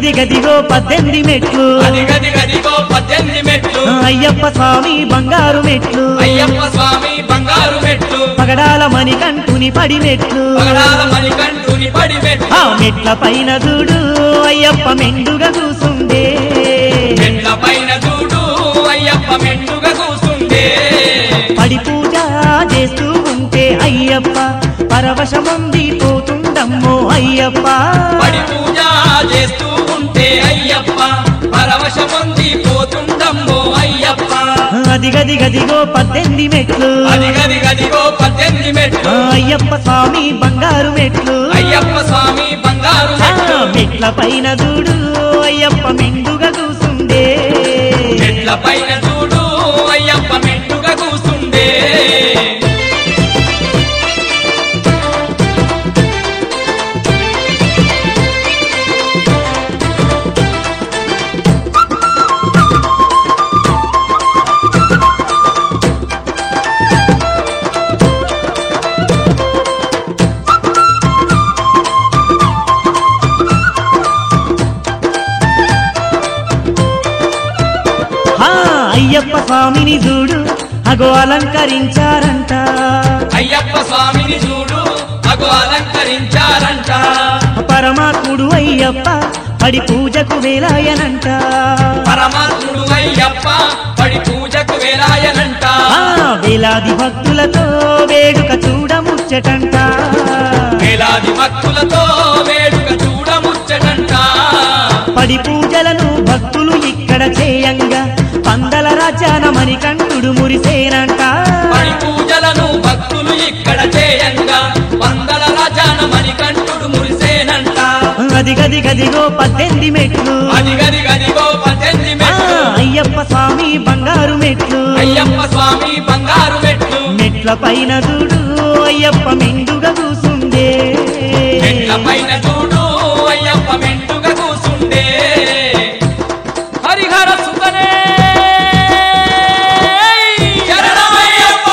గది గదిగో పద్దెనిమిది మెట్లు అది గది గదిగో పద్దెనిమిది మెట్లు అయ్యప్ప స్వామి బంగారు మెట్లు అయ్యప్ప స్వామి బంగారు మెట్లు పగడాల మణికంఠుని పడి మెట్లు పగడాల మణికంఠుని పడి మెట్లు ఆ మెట్ల పైన చూడు అయ్యప్ప మెండుగా కూసుండే మెట్ల పైన చూడు అయ్యప్ప మెండుగా కూసుండే పడి పూజ చేస్తూ ఉంటే అయ్యప్ప పరవశమంది పోతుండమ్మో అయ్యప్ప పడి పూజ చేస్తూ ఉంటే అయ్యప్ప పరవశ పొంది పోతుండమ్మో అయ్యప్ప అది గది గదిగో పద్దెనిమిది మెట్లు అది గది గదిగో పద్దెనిమిది మెట్లు ఆ అయ్యప్ప స్వామి బంగారు మెట్లు అయ్యప్ప స్వామి బంగారు ఆ మెట్లు మెట్ల పైన చూడు అయ్యప్ప మెండుగా కూసుండే మెట్ల పైన చూడు అయ్యప్ప మెండుగా కూసుండే ఆ అయ్యప్ప స్వామిని చూడు అగో అలంకరించారంట అయ్యప్ప స్వామిని చూడు అగో అలంకరించారంట పరమాత్ముడు అయ్యప్ప పడి పూజకు వేలాయనంట పరమాత్ముడు అయ్యప్ప పడి పూజకు వేలాయనంట ఆ వేలాది భక్తులతో వేడుక చూడముచ్చటంట వేలాది భక్తులతో వేడుక చూడముచ్చటంట పడి పూజలను భక్తులు ఇక్కడ చేయంగా పందల రాజ్యాన మణికంఠుడు మురిసేనంట పడి పూజలను భక్తులు ఇక్కడ చేయంగా వందల రాజాన మణికంఠుడు మురిసేనంట అది గది గదిగో పద్దెనిమిది మెట్లు అది గది గదిగో పద్దెనిమిది ఆ, మెట్లు అయ్యప్ప స్వామి బంగారు మెట్లు అయ్యప్ప స్వామి బంగారు మెట్లు మెట్ల పైన చూడు అయ్యప్ప మెండుగా కూసుండే మెట్ల పైన చూడు అయ్యప్ప మెండుగా కూసుండే హరిహర సుతనే శరణమయ్యప్ప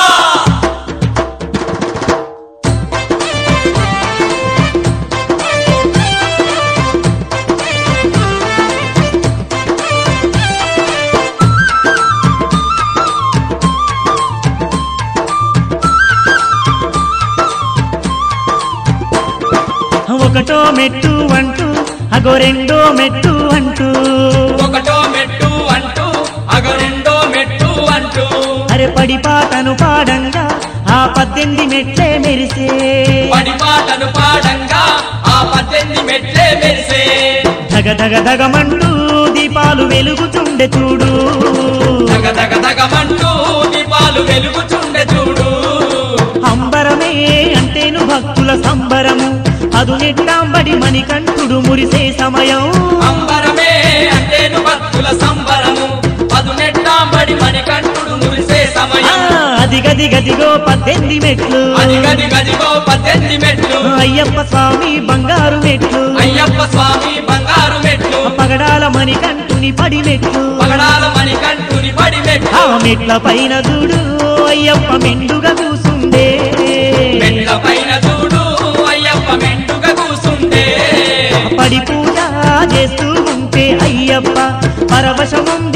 ఒకటో మెట్టు అంటూ అగో రెండో మెట్టు అంటూ ఒకటో మెట్టు అంటూ అగ రెండో మెట్టు అంటూ అరే పడి పాటను పాడంగా ఆ పద్దెనిమిది మెట్లే మెరిసే పడి పాటలు పాడంగా ఆ పద్దెనిమిది మెట్లే మెరిసే దగ దగ దగమంటూ దీపాలు వెలుగుతుండే చూడు దగ దగ దగమంటూ దీపాలు వెలుగుచుండె చూడు అంబరమే అంటేను భక్తుల సంబరము అదు నెట్టాంబడి మణికంఠుడు మురిసే సమయం అంబరమే అంటేను భక్తుల సంబరము పదు నెట్టాంబడి మణికంఠుడు మురిసే ఆ, సమయం అది గది గదిగో పద్దెనిమిది మెట్లు అది గది గదిగో పద్దెనిమిది మెట్లు అయ్యప్ప స్వామి బంగారు మెట్లు అయ్యప్ప స్వామి బంగారు మెట్లు పగడాల మణికంఠుని పడి మెట్లు పగడాల మణికంఠుని పడి ఆ మెట్లు మెట్ల పైన చూడు అయ్యప్ప మెండుగా కూసుండే మెట్ల పైన చూడు అయ్యప్ప మెండుగా కూసుండే పడి పూజ చేస్తూ ఉంటే అయ్యప్ప పరవశముంది